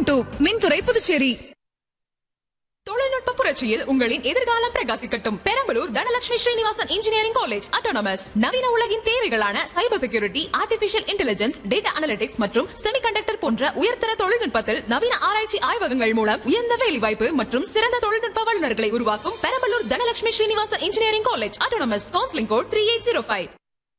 Two மின்துறை புதுச்சேரி தொழில்நுட்ப புரட்சியில் உங்களின் எதிர்காலம் பிரகாசிக்கட்டும் Perambalur Dhanalakshmi Srinivasan engineering college autonomous நவீன உலகின் தேவைகளான cyber security artificial intelligence data analytics மற்றும் செமிகண்டக்டர் போன்ற உயர்தர தொழில்நுட்பத்தில் நவீன ஆராய்ச்சி ஆய்வகங்கள் மூலம் உயர்ந்த வேலைவாய்ப்பு மற்றும் சிறந்த தொழில்நுட்ப வல்லுநர்களை உருவாக்கும் Perambalur Dhanalakshmi Srinivasan engineering college autonomous counselling code three eight zero five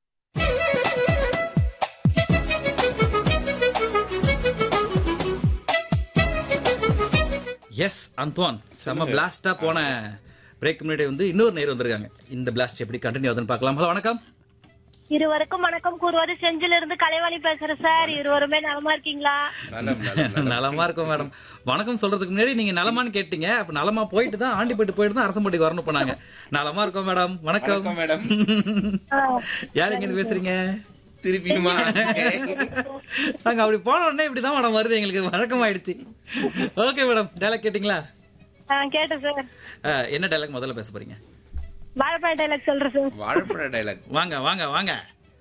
எஸ் அந்த்வான் செம்ம பிளாஸ்டா போன பிரேக் முன்னாடி வந்து இன்னொரு நேர் வந்திருக்காங்க இந்த பிளாஸ்ட் எப்படி கண்டினியூ ஆகுதுன்னு பார்க்கலாம் ஹலோ வணக்கம் இருவருக்கும் வணக்கம் கூறுவது செஞ்சில இருந்து கலைவாணி பேசுறேன் சார் இருவருமே நலமா இருக்கீங்களா நலம் நலம் நலம். நலமா இருக்கும் மேடம் வணக்கம் சொல்றதுக்கு முன்னாடி நீங்க நலமான்னு கேட்டீங்க அப்ப நலமா போயிட்டு தான் ஆண்டிப்பட்டு போயிட்டு தான் அரசம்பட்டிக்கு வரணும் போனாங்க நலமா இருக்கோம் மேடம் வணக்கம் வணக்கம் மேடம் யார் எங்க இருந்து பேசுறீங்க திருப்பியுமா நாங்க அப்படி போன உடனே இப்படிதான் மேடம் வருது எங்களுக்கு வழக்கம் ஆயிடுச்சு ஓகே மேடம் டைலாக் கேட்டீங்களா ஆ, கேட்டேன் சார் அஹ், என்ன டைலாக் முதல்ல பேச போறீங்க வாழைப்பழ டைலாக் சொல்றேன் சார் வாழைப்பழ டைலாக் வாங்க வாங்க வாங்க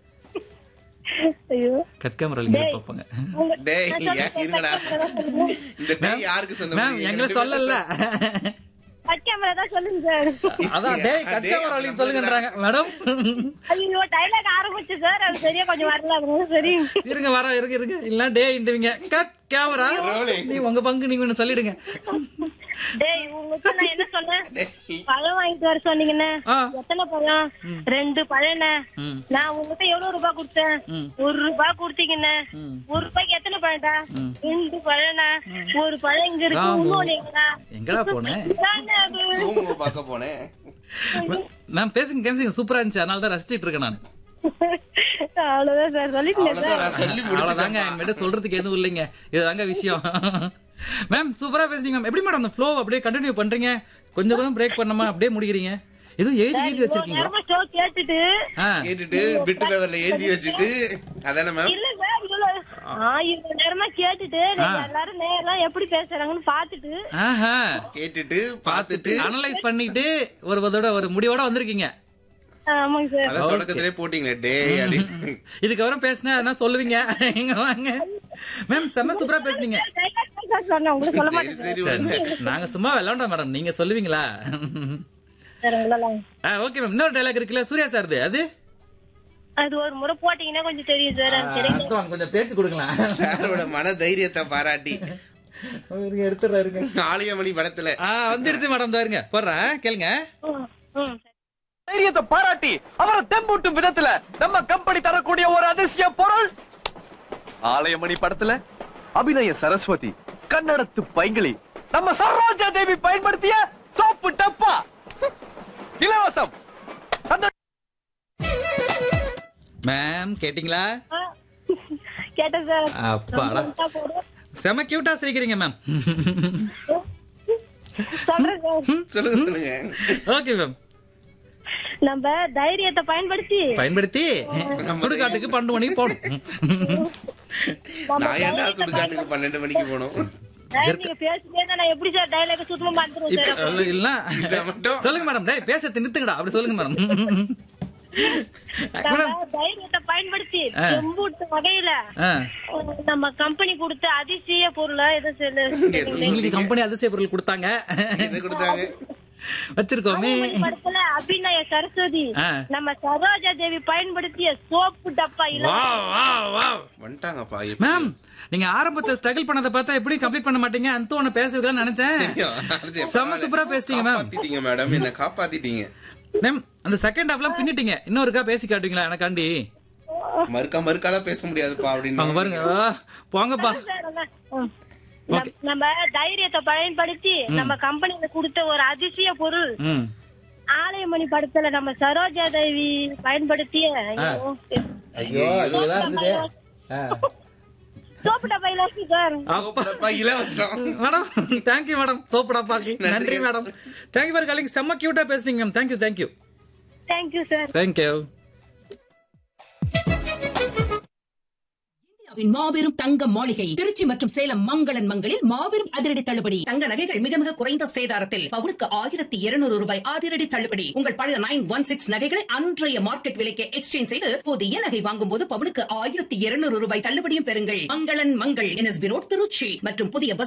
ஐயோ கட்காமரலிங்க பார்ப்பாங்க உங்க- டேய் நான் சொல்றேன் ஏன் இருங்கடா இந்த டேய் யாருக்கு சொன்ன மேம் எங்களை சொல்லல கட் கேமரா தான் சொல்லுங்க சார் அதான் டேய் கட்காமரலி சொல்லுங்கன்றாங்க மேடம் ஐயோ டைலாக் ஆரம்பிச்சு சார் அது சரியா கொஞ்சம் வரல அதனால சரி இருங்க வர இருங்க இருங்க இல்ல டே இண்டுவீங்க கட் கேமரா Rolling. நீ உங்க பங்கு நீங்க ஒண்ணு சொல்லிடுங்க டேய் உங்களுக்கு நான் என்ன சொன்னேன் டேய். பழம் வாங்கிட்டு வர சொன்னீங்கன்னு ஆ. எத்தனை பழம் ரெண்டு பழம் ம். நான் உங்ககிட்ட எவ்வளவு ரூபாய் கொடுத்தேன் ம். ஒரு ரூபாய் கொடுத்தீங்கன்னு ம். ஒரு ரூபாய்க்கு எத்தனை பழம்டா ரெண்டு பழம்னா ஒரு பழம் இங்க இருக்கு ராமு. இன்னொன்னு எங்கடா எங்கடா போனேன் இதானே அது. சோமுவை பார்க்க போனேன் மேம் பேசுங்க கேம்சிங்க சூப்பரா இருந்துச்சு அதனால தான் ரசிச்சிட்டு இருக்கேன் நான் அவ்வளவுதான் சார் சொல்லிட்டேன் அவ்வளவுதான் சார் நான் சொல்லி அவ்வளவுதாங்க முடிச்சுட்டேன் என்கிட்ட சொல்றதுக்கு எதுவும் இல்லைங்க இதுதாங்க விஷயம் மேம் சூப்பரா பேசுறீங்க மேம் எப்படி மேடம் அந்த ஃப்ளோ அப்படியே கண்டினியூ பண்றீங்க கொஞ்சம் கொஞ்சம் பிரேக் பண்ணாம அப்படியே முடிக்கிறீங்க எதுவும் எழுதி எழுதி வச்சிருக்கீங்களா நேரமா show கேட்டுட்டு ஆ கேட்டுட்டு பிட்டு பேப்பர்ல எழுதி வச்சுட்டு அதானே மேம் இல்ல சார் இவ்வளவு ஆ, இவ்வளவு நேரமா கேட்டுட்டு நீங்க எல்லாரும் நேரம் எப்படி பேசுறாங்கன்னு பாத்துட்டு ஆஹா கேட்டுட்டு பார்த்துட்டு அனலைஸ் பண்ணிட்டு ஒரு இதோட ஒரு முடிவோட வந்திருக்கீங்க ஆமாங்க சார் அதான் தொடக்கத்திலே போட்டீங்களே டேய் அப்படின்னு இதுக்கப்புறம் பேசினா என்ன சொல்லுவீங்க இங்க வாங்க மேம் செம்ம சூப்பரா பேசுனீங்க dialogue தான் சார் சொன்னேன் உங்களுக்கு சொல்ல சரி மாட்டேன் சரி சரி, விடுங்க நாங்க சும்மா விளையாண்டோம் மேடம் நீங்க சொல்லுவீங்களா சார் உங்களெல்லாம். ஓகே மேம் இன்னொரு டைலாக் இருக்குல்ல சூர்யா சார் அது அது ஒரு முறை போட்டீங்கன்னா கொஞ்சம் தெரியும் சார் அது தெரியும் அர்த்தம் கொஞ்சம் பேச்சு கொடுக்கலாம் சாரோட மன தைரியத்தை பாராட்டி எடுத்துறாருங்க ஆலயமணி படத்துல ஆ வந்துடுச்சு மேடம் தாருங்க போடுறேன் கேளுங்க ம், ம். தைரியத்தை பாராட்டி அவரை தெம்பூட்டும் விதத்துல நம்ம கம்பெனி தரக்கூடிய ஒரு அதிசய பொருள் ஆலயமணி படத்துல அபிநய சரஸ்வதி கன்னடத்து பைங்கிளி நம்ம சரோஜா தேவி பயன்படுத்திய சோப்பு டப்பா இலவசம் அந்த மேம் கேட்டிங்களா ஆ, கேட்டேன் சார் அப்பாடா ரொம்ப போதும். செம கியூட்டா சிரிக்கிறீங்க மேம் சொல்றேன் சார் சொல்லுங்க சொல்லுங்க ஓகே மேம் நம்ம தைரியத்தை பயன்படுத்தி பயன்படுத்தி சுடுகாட்டுக்கு பன்னெண்டு மணிக்கு போகணும் நம்ம நான் ஏன்டா தைரியத்தை சுடுகாட்டுக்கு பன்னெண்டு மணிக்கு போனோம் சார், நீங்க பேசிட்டே இருந்தா நான் எப்படி சார் டைலாக் சுத்தமா மறந்துடும் இப்ப சார் இல்ல, இல்ல இதை மட்டும் சொல்லுங்க மேடம் டேய் பேச நிறுத்துங்கடா அப்படி சொல்லுங்க மேடம் மேடம் நம்ம தைரியத்தை பயன்படுத்தி ஆ. செம்பூட்டு வகையில ஆ, நம்ம கம்பெனி கொடுத்த அதிசய பொருளை எதை சொல்லு எங்களுக்கு கம்பெனி அதிசய பொருள் கொடுத்தாங்க என்ன கொடுத்தாங்க வச்சிருக்கோமே படத்துல அபிநய சரஸ்வதி ஆ. நம்ம சரோஜா தேவி பயன்படுத்திய சோப்பு டப்பா இல்ல வா வா வா வந்துட்டாங்கப்பா மேம் நீங்க ஆரம்பத்துல ஸ்ட்ரகிள் பண்ணதை பார்த்தா எப்படி கம்ப்ளீட் பண்ண மாட்டீங்க அந்த உன பேச வைக்கலாம்னு நினைச்சேன் செம்ம சூப்பரா பேசிட்டீங்க மேம் காப்பாத்திட்டீங்க மேடம் என்ன காப்பாத்திட்டீங்க மேம் அந்த செகண்ட் ஹாஃப்லாம் பின்னிட்டீங்க இன்னொருக்கா பேசி காட்டுவீங்களா எனக்காண்டி மறுக்கா மறுக்கால பேச முடியாதுப்பா அவங்க அப்படின்னு பாருங்க ஆ, போங்கப்பா சார், அதான். ம். நம்- நம்ம தைரியத்தை பயன்படுத்தி நம்ம கம்பெனில கொடுத்த ஒரு அதிசய பொருள் ம் ஆலயமணி படத்துல நம்ம சரோஜா தேவி பயன்படுத்திய ஐயோ, ஐயோ அதுதான் இருந்தது சோப்பு டப்பா இல்ல சார் அப்பா, இலவசம் மேடம் தேங்க்யூ மேடம் சோப்படாப்பாக்கு நன்றி மேடம் தேங்க்யூ ஃபார் காலிங் செம்ம கியூட்டா பேசுனீங்க ma'am thank you thank you thank you sir thank you இந்தியாவின் மாபெரும் தங்க மாளிகை திருச்சி மற்றும் சேலம் மங்களன் மங்களில் மாபெரும் அதிரடி தள்ளுபடி தங்க நகைகள் மிக மிக குறைந்த சேதாரத்தில் பவுனுக்கு ஆயிரத்தி இருநூறு ரூபாய் அதிரடி தள்ளுபடி உங்கள் பழைய நைன் ஒன் சிக்ஸ் நகைகளை அன்றைய மார்க்கெட் விலைக்கு எக்ஸ்சேஞ்ச் செய்து புதிய நகை வாங்கும் போது பவுனுக்கு ஆயிரத்தி இருநூறு ரூபாய் தள்ளுபடியும் பெறுங்கள் மங்களன் மங்கள் என்எஸ்பி ரோட் திருச்சி மற்றும் புதிய பஸ்